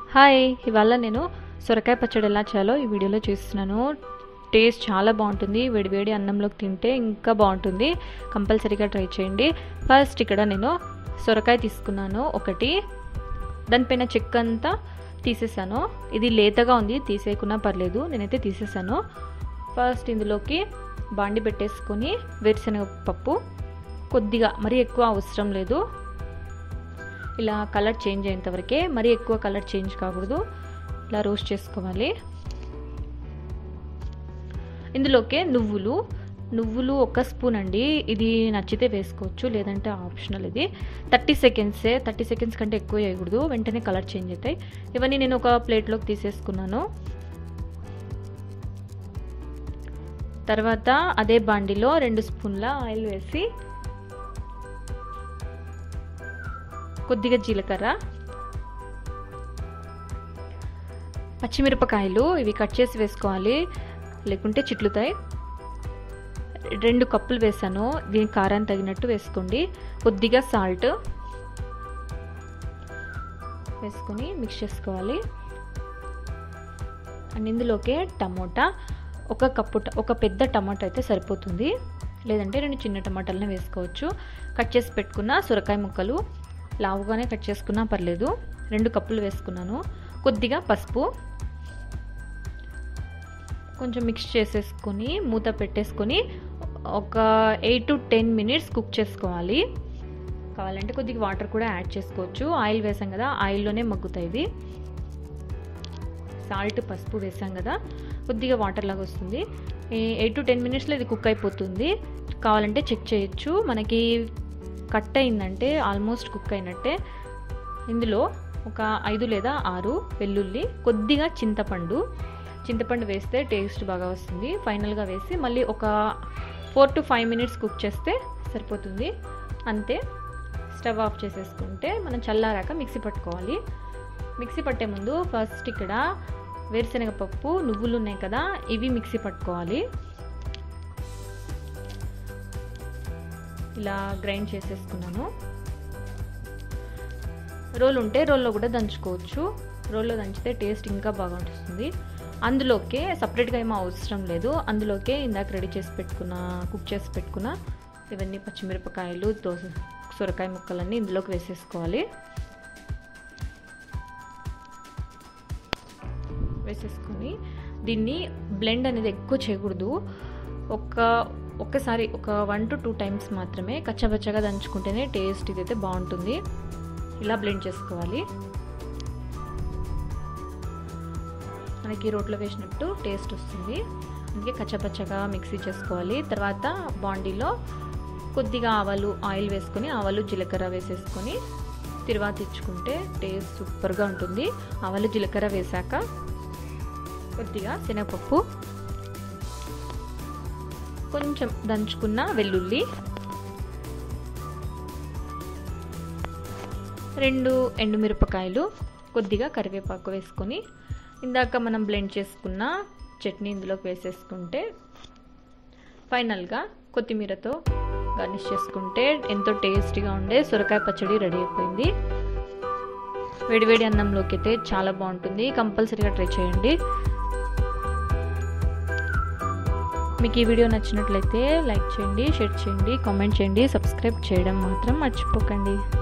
hi ఇవాళ నేను సొరకాయ పచ్చడి ఎలా చేయాలో ఈ వీడియోలో చూస్తున్నాను టేస్ట్ చాలా బాగుంటుంది వేడివేడి అన్నంలోకి తింటే ఇంకా బాగుంటుంది కంపల్సరీగా ట్రై చేయండి ఫస్ట్ ఇక్కడ నేను సొరకాయ తీసుకున్నాను ఒకటి దానిపైన చెక్క అంతా తీసేసాను ఇది లేతగా ఉంది తీసేయకున్నా పర్లేదు నేనైతే తీసేసాను ఫస్ట్ ఇందులోకి బాండి పెట్టేసుకొని వేరుశనగ పప్పు కొద్దిగా మరీ ఎక్కువ అవసరం లేదు ఇలా కలర్ చేంజ్ అయ్యేంత వరకే మరీ ఎక్కువ కలర్ చేంజ్ కాకూడదు ఇలా రోస్ట్ చేసుకోవాలి ఇందులోకే నువ్వులు నువ్వులు ఒక స్పూన్ అండి ఇది నచ్చితే వేసుకోవచ్చు లేదంటే ఆప్షనల్ ఇది థర్టీ సెకండ్సే థర్టీ సెకండ్స్ కంటే ఎక్కువ వేయకూడదు వెంటనే కలర్ చేంజ్ అవుతాయి ఇవన్నీ నేను ఒక ప్లేట్లోకి తీసేసుకున్నాను తర్వాత అదే బాండిలో రెండు స్పూన్ల ఆయిల్ వేసి కొద్దిగా జీలకర్ర పచ్చిమిరపకాయలు ఇవి కట్ చేసి వేసుకోవాలి లేకుంటే చిట్లుతాయి రెండు కప్పులు వేసాను దీని కారం తగినట్టు వేసుకోండి కొద్దిగా సాల్ట్ వేసుకొని మిక్స్ చేసుకోవాలి అండ్ ఇందులోకే టమోటా ఒక కప్పు ఒక పెద్ద టమాటా అయితే సరిపోతుంది లేదంటే రెండు చిన్న టమాటాలను వేసుకోవచ్చు కట్ చేసి పెట్టుకున్న సొరకాయ ముక్కలు లావుగానే కట్ చేసుకున్నా పర్లేదు రెండు కప్పులు వేసుకున్నాను కొద్దిగా పసుపు కొంచెం మిక్స్ చేసేసుకొని మూత పెట్టేసుకొని ఒక eight to ten minutes cook చేసుకోవాలి కావాలంటే కొద్దిగా వాటర్ కూడా యాడ్ చేసుకోవచ్చు ఆయిల్ వేసాం కదా ఆయిల్లోనే మగ్గుతాయి ఇవి సాల్ట్ పసుపు వేసాం కదా కొద్దిగా వాటర్ లాగా వస్తుంది ఎయిట్ టు టెన్ మినిట్స్లో ఇది కుక్ అయిపోతుంది కావాలంటే చెక్ చేయొచ్చు మనకి కట్ అయిందంటే ఆల్మోస్ట్ కుక్ అయినట్టే ఇందులో ఒక ఐదు లేదా ఆరు వెల్లుల్లి కొద్దిగా చింతపండు చింతపండు వేస్తే టేస్ట్ బాగా వస్తుంది ఫైనల్గా వేసి మళ్ళీ ఒక four to five minutes cook చేస్తే సరిపోతుంది అంతే స్టవ్ ఆఫ్ చేసేసుకుంటే మనం చల్లారాక మిక్సీ పట్టుకోవాలి మిక్సీ పట్టే ముందు ఫస్ట్ ఇక్కడ వేరుశనగ పప్పు నువ్వులు ఉన్నాయి కదా ఇవి మిక్సీ పట్టుకోవాలి ఇలా గ్రైండ్ చేసేసుకున్నాను రోల్ ఉంటే రోల్లో కూడా దంచుకోవచ్చు రోల్లో దంచితే టేస్ట్ ఇంకా బాగా ఉంటుంది అందులోకే సపరేట్గా ఏమో అవసరం లేదు అందులోకే ఇందాక రెడీ చేసి పెట్టుకున్న కుక్ చేసి పెట్టుకున్న ఇవన్నీ పచ్చిమిరపకాయలు దోస సొరకాయ ముక్కలన్నీ ఇందులోకి వేసేసుకోవాలి వేసేసుకొని దీన్ని బ్లెండ్ అనేది ఎక్కువ చేయకూడదు ఒక ఒక్కసారి ఒక వన్ టు టూ టైమ్స్ మాత్రమే కచ్చబచ్చగా దంచుకుంటేనే టేస్ట్ ఇదైతే బాగుంటుంది ఇలా బ్లెండ్ చేసుకోవాలి మనకి రోట్లో వేసినట్టు టేస్ట్ వస్తుంది అందుకే కచ్చపచ్చగా మిక్సీ చేసుకోవాలి తర్వాత బాండీలో కొద్దిగా ఆవాలు ఆయిల్ వేసుకొని ఆవాలు జీలకర్ర వేసేసుకొని తిరువాత ఇచ్చుకుంటే టేస్ట్ సూపర్గా ఉంటుంది ఆవాలు జీలకర్ర వేసాక కొద్దిగా శనగపప్పు కొంచెం దంచుకున్న వెల్లుల్లి రెండు ఎండుమిరపకాయలు కొద్దిగా కరివేపాకు వేసుకొని ఇందాక మనం బ్లెండ్ చేసుకున్న చట్నీ ఇందులోకి వేసేసుకుంటే ఫైనల్గా కొత్తిమీరతో గార్నిష్ చేసుకుంటే ఎంతో టేస్టీగా ఉండే సొరకాయ పచ్చడి రెడీ అయిపోయింది వేడివేడి అన్నంలోకి అయితే చాలా బాగుంటుంది కంపల్సరీగా ట్రై చేయండి మీకు ఈ వీడియో నచ్చినట్లయితే లైక్ చేయండి షేర్ చేయండి కామెంట్ చేయండి సబ్స్క్రైబ్ చేయడం మాత్రం మర్చిపోకండి